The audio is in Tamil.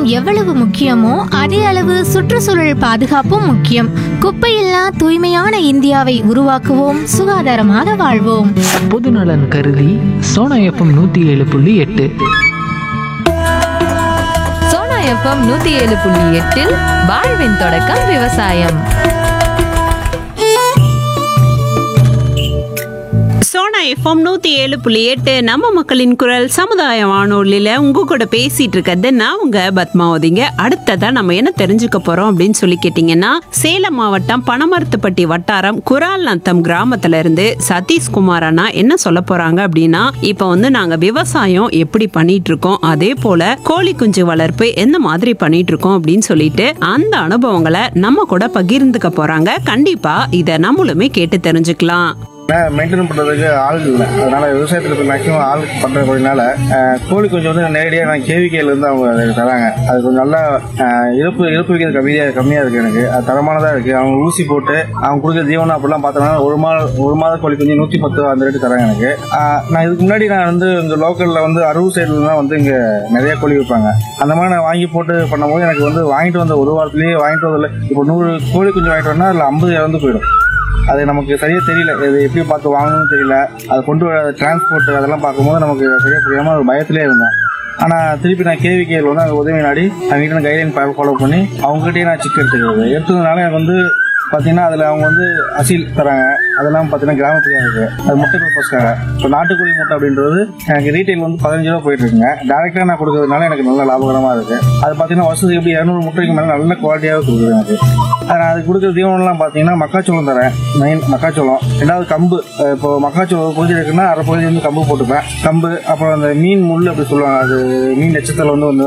எவ்வளவு முக்கியமோ அதே அளவு சுற்றுச்சூழல் பாதுகாப்பும் முக்கியம் குப்பையில்லா தூய்மையான இந்தியாவை உருவாக்குவோம் சுகாதாரமாக வாழ்வோம் பொதுநலன் கருதி சோனா எஃப்எம் நூற்றி ஏழு புள்ளி எட்டு சோனா எஃப்எம் நூத்தி ஏழு புள்ளி எட்டில் வாழ்வின் தொடக்கம் விவசாயம் சோனா எஃப்எம் நூத்தி ஏழு புள்ளி எட்டு நம்ம மக்களின் குரல் சமுதாய வானொலியில உங்க கூட பேசிட்டு இருக்கிறது நான் உங்க பத்மாவதிங்க அடுத்ததா நம்ம என்ன தெரிஞ்சுக்க போறோம் அப்படின்னு சொல்லி கேட்டீங்கன்னா சேலம் மாவட்டம் பனமரத்துப்பட்டி வட்டாரம் குரால் நத்தம் கிராமத்துல இருந்து சதீஷ்குமார் அண்ணா என்ன சொல்ல போறாங்க அப்படின்னா இப்ப வந்து நாங்க விவசாயம் எப்படி பண்ணிட்டு இருக்கோம் அதே போல கோழி குஞ்சு வளர்ப்பு எந்த மாதிரி பண்ணிட்டு இருக்கோம் அப்படின்னு சொல்லிட்டு அந்த அனுபவங்களை நம்ம கூட பகிர்ந்துக்க போறாங்க கண்டிப்பா இத நம்மளுமே கேட்டு தெரிஞ்சுக்கலாம் மெயின்டைன் பண்றதுக்கு ஆள் இல்லை அதனால விவசாயத்துல மேக்ஸிமம் ஆள் பண்றதுனால கோழி கொஞ்சம் வந்து நேரடியாக நான் கேவிக்கையில இருந்து அவங்க எனக்கு தராங்க அது கொஞ்சம் நல்லா அஹ், இறப்பு இறப்பு வைக்கிறது கம்மியா கம்மியா இருக்கு எனக்கு அது தரமானதா இருக்கு அவங்க ஊசி போட்டு அவங்க கொடுக்குற தீவனம் அப்படிலாம் பார்த்தோம்னா ஒரு மாத ஒரு மாத கோழி கொஞ்சம் நூத்தி பத்து அந்த ரேட்டு தராங்க எனக்கு அஹ், நான் இதுக்கு முன்னாடி நான் வந்து இங்க லோக்கல்ல வந்து அரூர் சைடுல தான் வந்து இங்க நிறைய கோழி வைப்பாங்க அந்த மாதிரி நான் வாங்கி போட்டு பண்ணும்போது எனக்கு வந்து வாங்கிட்டு வந்த ஒரு வாரத்திலேயே வாங்கிட்டு வந்ததில்ல இப்போ நூறு கோழி குஞ்சு வாங்கிட்டு வந்தா அதுல ஐம்பது இறந்து போயிடும் அது நமக்கு சரியா தெரியல இது எப்படி பார்த்து வாங்கணும்னு தெரியல அதை கொண்டு வர டிரான்ஸ்போர்ட் அதெல்லாம் பார்க்கும்போது நமக்கு சரியா புரியாம ஒரு பயத்திலே இருந்தேன் ஆனா திருப்பி நான் கேவிகேல வந்து அங்க உதவி நாடி அவங்க கைட்லைன் ஃபாலோ பண்ணி அவங்ககிட்டயே நான் சிக் எடுத்துக்கிறது எடுத்ததுனால எனக்கு வந்து பாத்தீங்கன்னா அதுல அவங்க வந்து அசீல் தராங்க அதெல்லாம் பாத்தீங்கன்னா கிராமப்புறம் இருக்கு அது முட்டை பர்பஸ்க்காக இப்போ நாட்டுக்கோழி முட்டை அப்படின்றது எனக்கு ரீட்டைல் வந்து பதினஞ்சு ரூபா போயிட்டு இருக்குங்க டேரக்டா நான் கொடுக்கறதுனால எனக்கு நல்ல லாபகரமா இருக்கு அது பாத்தீங்கன்னா வருஷத்துக்கு எப்படி இரநூறு முட்டைக்கு மேல நல்ல குவாலிட்டியாவே கொடுக்குது எனக்கு அது நான் அது கொடுக்குற தீவனம்லாம் பாத்தீங்கன்னா மக்காச்சோளம் தரேன் மெயின் மக்காச்சோளம் ரெண்டாவது கம்பு அஹ் இப்போ மக்காச்சோளம் ஒரு பகுதி இருக்குன்னா அரை பகுதி வந்து கம்பு போட்டுப்பேன் கம்பு அப்புறம் அந்த மீன் முள் அப்படி சொல்லுவாங்க அது மீன் நட்சத்திரம் வந்து வந்து